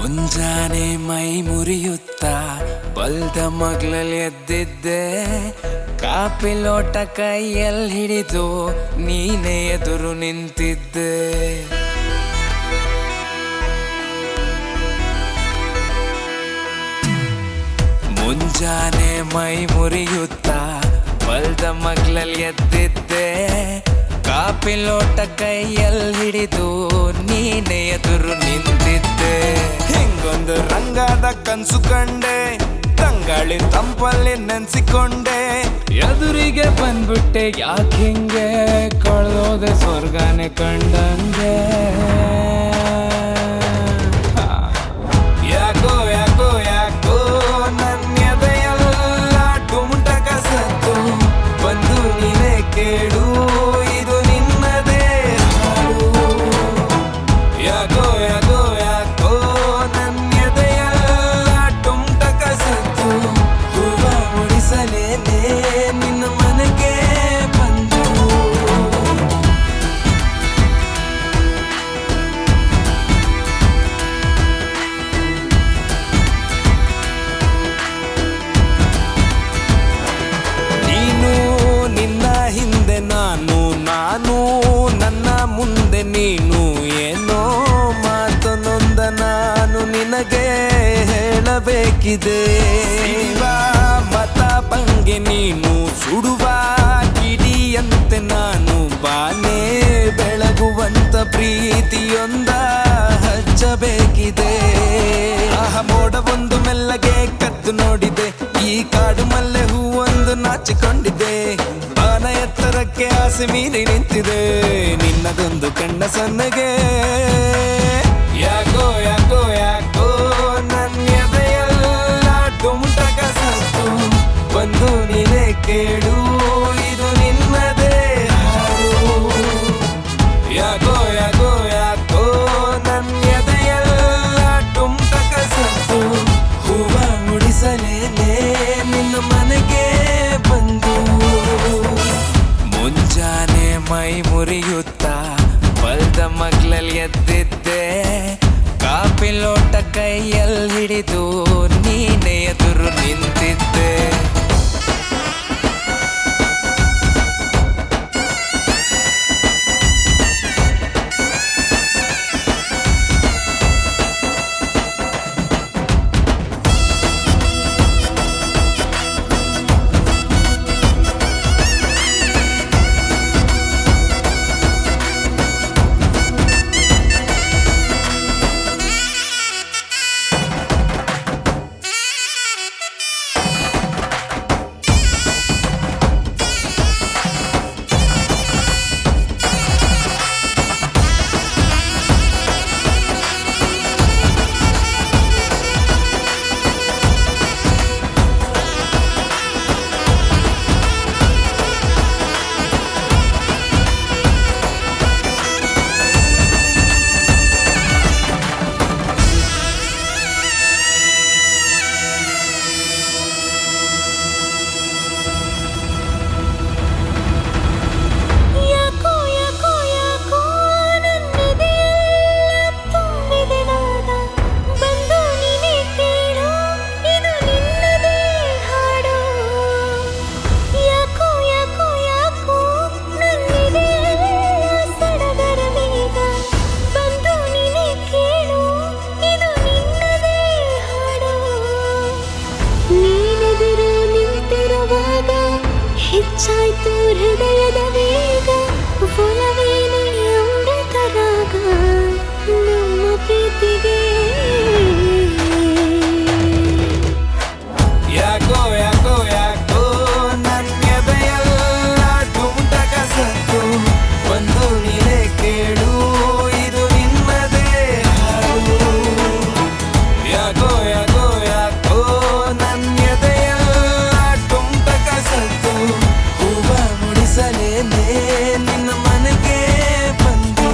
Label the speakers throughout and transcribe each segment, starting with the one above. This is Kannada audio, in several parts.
Speaker 1: ಮುಂಜಾನೆ ಮೈ ಮುರಿಯುತ್ತಾ ಬಲ್ದ ಮಗ್ಲಲ್ಲಿ ಎದ್ದಿದ್ದೆ ಕಾಪಿ ಲೋಟ ಕೈಯಲ್ಲಿ ಹಿಡಿದು ನೀನೇ ಎದುರು ನಿಂತಿದ್ದೆ ಮುಂಜಾನೆ ಮೈ ಮುರಿಯುತ್ತಾ ಬಲ್ದ ಮಗ್ಲಲ್ಲಿ ಎದ್ದಿದ್ದೆ ಕಾಪಿ ಲೋಟ ಕೈಯಲ್ಲಿ ಹಿಡಿದು ನೀನೆ ಎದುರು ನಿಂತಿದ್ದೆ ಹಿಂಗೊಂದು ರಂಗಾದ ಕನ್ಸು ಕಂಡೆ ತಂಗಾಳಿ ತಂಪಲ್ಲಿ ನೆನ್ಸಿಕೊಂಡೆ ಎದುರಿಗೆ ಬಂದ್ಬಿಟ್ಟೆ ಯಾಕೆ ಹಿಂಗೆ ಕಳ್ದೋದೆ ಸ್ವರ್ಗನೆ ಕಂಡಂಗೆ ಯಾಕೋ ಯಾಕೋ ಯಾಕೋ ನನ್ನ ಎದೆಯೆಲ್ಲ ಟುಮುಟಕ ಸತ್ತು ಬಂದು ನೀನೇ ಕೇಳು ಇದು ನಿನ್ನದೇ ಹಾಡು ಯಾಕೋ ಯಾಕೋ ಯಾಕೋ ನನ್ನ ಎದೆಯೆಲ್ಲ ಟುಮುಟಕ ಸತ್ತು ಹೂವ ಮುಡಿಸಲೇನೆ ನಿನ್ನ ಮನೆಗೆ ಬಂದು ನೀನು ನಿನ್ನ ಹಿಂದೆ ನಾನು ನಾನು ನನ್ನ ಮುಂದೆ ನೀನು ಏನೋ ಮಾತನೊಂದ ನಾನು ನಿನಗೆ ಹೇಳಬೇಕಿದೆ ಸಿಡಿವ ಮತ ಬಂಗೆ ನೀನು ಸುಡುವ ಕಿಡಿಯಂತೆ ನಾನು ಬಾನೇ ಬೆಳಗುವಂತ ಪ್ರೀತಿಯೊಂದ ಹಚ್ಚಬೇಕಿದೆ ಆಹ ಮೋಡವೊಂದು ಮೆಲ್ಲಗೆ ಕದ್ದು ನೋಡಿದೆ ಈ ಕಾಡು ಮಲ್ಲೆ ಹೂವೊಂದು ನಾಚಿಕೊಂಡಿದೆ ಬಾನ ಎತ್ತರಕ್ಕೆ ಆಸೆ ಮೀರಿ ನಿಂತಿದೆ ನಿನ್ನದೊಂದು ಕಣ್ಣ ಸಣ್ಣಗೆ ಯಾಕೋ ಯಾಕೋ ಯಾಕೋ ನನ್ನ ಎದೆಯೆಲ್ಲ ಟುಮುಟಕ ಸತ್ತು ಬಂದು ನೀನೇ ಕೇಳು ಇದು ನಿನ್ನದೇ ಹಾಡು ಯಾಕೋ ಯಾಕೋ ಯಾಕೋ ನನ್ನ ಎದೆಯೆಲ್ಲ ಟುಮ್ಟಕ ಸತ್ತು ಹೂವ ಮುಡಿಸಲೇನೆ ನಿನ್ನ ಮನೆಗೆ ಬಂದು ಮುಂಜಾನೆ ಮೈ ಮುರಿಯುತ್ತಾ ಬಲ್ದ ಮಗ್ಲಲ್ಲಿ ಎದ್ದಿದ್ದೆ ಕಾಪಿ ಲೋಟ ಕೈಯಲ್ಲಿ ಹಿಡಿದು ನೀನೆ ಎದುರು ನಿಂತಿದ್ದೆ
Speaker 2: ಯಾಕೋ ಯಾಕೋ ಯಾಕೋ ನನ್ನೆದೆಯೆಲ್ಲ ತುಂಬಿದೆ ನಾದ ಬಂದು ನೀನೇ ಕೇಳು ಇದು ನಿನ್ನದೇ ಹಾಡು ಯಾಕೋ ಯಾಕೋ ಯಾಕೋ ನನ್ನೆದೆಯೆಲ್ಲ ಸಡಗರ ವೇಗ ಬಂದು ನೀನೇ ಕೇಳು ಇದು ನಿನ್ನದೇ ಹಾಡು ನೀನೆದುರು ನಿಂತಿರುವಾಗ ಹೆಚ್ಚಾಯ್ತು ಹೃದಯದ ವೇಗ ಒಲವೇನೆ ಅಮೃತ ರಾಗ ನಮ್ಮ ಪ್ರೀತಿಗೆ
Speaker 1: ಯಾಕೋ ಯಾಕೋ ಯಾಕೋ ನನ್ನ ಎದೆಯೆಲ್ಲ ಟುಮ್ಟಕ ಸತ್ತು ಬಂದು ನೀನೇ ಕೇಳು ಇದು ನಿನ್ನದೇ ಹಾಡು ಯಾಕೋ ಯಾಕೋ ಯಾಕೋ ನನ್ನ ಎದೆಯೆಲ್ಲ ಟುಮ್ಟಕ ಸತ್ತು ಹೂವ ಮುಡಿಸಲೇನೆ ನಿನ್ನ ಮನೆಗೆ ಬಂದು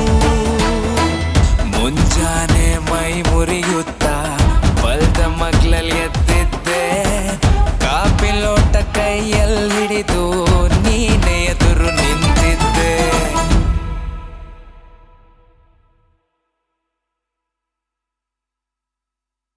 Speaker 1: ಮುಂಜಾನೆ ಮೈ ಮುರಿಯುತ್ತಾ ಬಲ್ದ ಮಗ್ಲಲ್ಲಿ ಎದ್ದಿದ್ದೆ ಕಾಪಿ ಲೋಟ ಕೈಯಲ್ಲಿ ಹಿಡಿದು ನೀನೆ